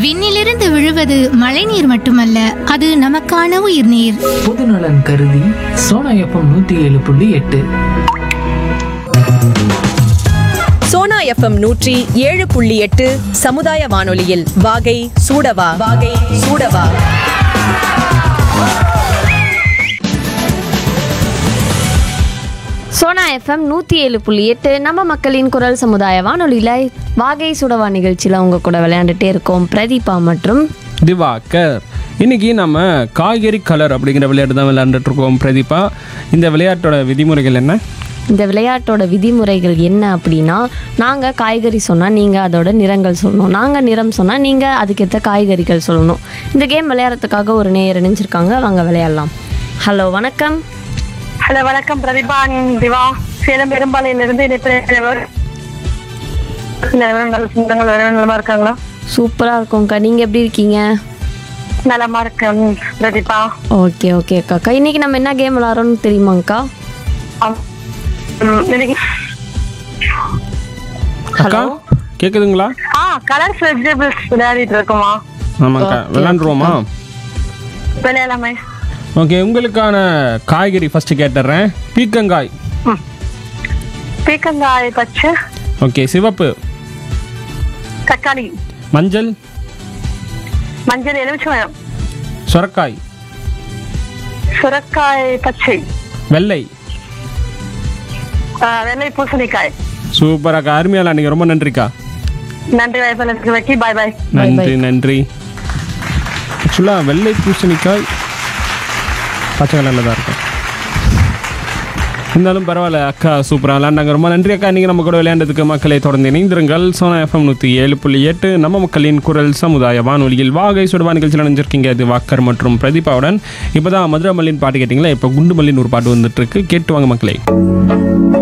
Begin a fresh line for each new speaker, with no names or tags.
விண்ணிலிருந்து விழுவது மழைநீர் மட்டுமல்ல அது நமக்கான உயிர்நீர்
பொதுநலன் கருதி சோனா எஃப்எம் நூத்தி ஏழு புள்ளி எட்டு
சோனா எஃப்எம் நூற்றி ஏழு புள்ளி எட்டு சமுதாய வானொலியில் வாகை சூடவா வாகை சூடவா
சோனா எஃப்எம் நூற்றி ஏழு புள்ளி எட்டு நம்ம மக்களின் குரல் சமுதாய வானொலியில் வாகை சுடவா நிகழ்ச்சியில் உங்க கூட விளையாண்டுட்டே இருக்கோம் பிரதீபா மற்றும்
திவாகர் இன்னைக்கு நம்ம காய்கறி கலர் அப்படிங்கிற விளையாட்டு தான் விளையாண்டுட்டு இருக்கோம் பிரதீபா இந்த விளையாட்டோட விதிமுறைகள் என்ன
இந்த விளையாட்டோட விதிமுறைகள் என்ன அப்படின்னா நாங்கள் காய்கறி சொன்னால் நீங்கள் அதோட நிறங்கள் சொல்லணும் நாங்கள் நிறம் சொன்னால் நீங்கள் அதுக்கேற்ற காய்கறிகள் சொல்லணும் இந்த கேம் விளையாடுறதுக்காக ஒரு நேயர் இணைஞ்சிருக்காங்க வாங்க விளையாடலாம் ஹலோ வணக்கம்
ஹலோ வணக்கம் பிரதிபா திவா சேலம் பெரும்பாலையிலிருந்து இணைப்பினர் நல்ல சொந்தங்கள் வரவங்க நலமா இருக்காங்களா
சூப்பராக இருக்கோம்க்கா நீங்கள் எப்படி இருக்கீங்க
நலமா இருக்கேன் பிரதீபா
ஓகே ஓகே அக்கா இன்னைக்கு நம்ம என்ன கேம் விளாட்றோம்னு தெரியுமாங்க்கா
ஆம். ம், இன்னைக்கு
அக்கா கேக்குதுங்களா
ஆ கலர்ஸ் வெஜிடபிள்ஸ் விளையாடிட்டு இருக்கோமா
ஆமாக்கா விளையாண்டுருவோமா
விளையாடலாமே
ஓகே உங்களுக்கான காய்கறி ஃபர்ஸ்ட் கேட்டுடுறேன் பீக்கங்காய்
பீக்கங்காய் பச்சை
ஓகே சிவப்பு
தக்காளி
மஞ்சள்
மஞ்சள் எலுமிச்சம்பழம்
சுரக்காய்
சுரக்காய் பச்சை
வெள்ளை
ஆ, வெள்ளை பூசணிக்காய்
சூப்பர் அக்கா அருமையால அன்னைக்கு ரொம்ப நன்றிக்கா
நன்றி வாய்ப்பு வைக்கி பாய் பாய்
நன்றி நன்றி ஆக்சுவலாக வெள்ளை பூசணிக்காய் பச்சை கலரில் தான் இருக்கும் இருந்தாலும் பரவாயில்ல அக்கா சூப்பராக விளையாண்டாங்க ரொம்ப நன்றி அக்கா நீங்கள் நம்ம கூட விளையாண்டதுக்கு மக்களை தொடர்ந்து இணைந்திருங்கள் சோனா எஃப்எம் நூற்றி ஏழு புள்ளி எட்டு நம்ம மக்களின் குரல் சமுதாய வானொலியில் வாகை சுடுவா நிகழ்ச்சியில் நினைஞ்சிருக்கீங்க அது வாக்கர் மற்றும் பிரதீபாவுடன் இப்போ தான் மதுரை மல்லின் பாட்டு கேட்டிங்களா இப்போ குண்டு மல்லின்னு ஒரு பாட்டு வந்துட்டு இருக்கு கேட்டு வாங்க மக்களே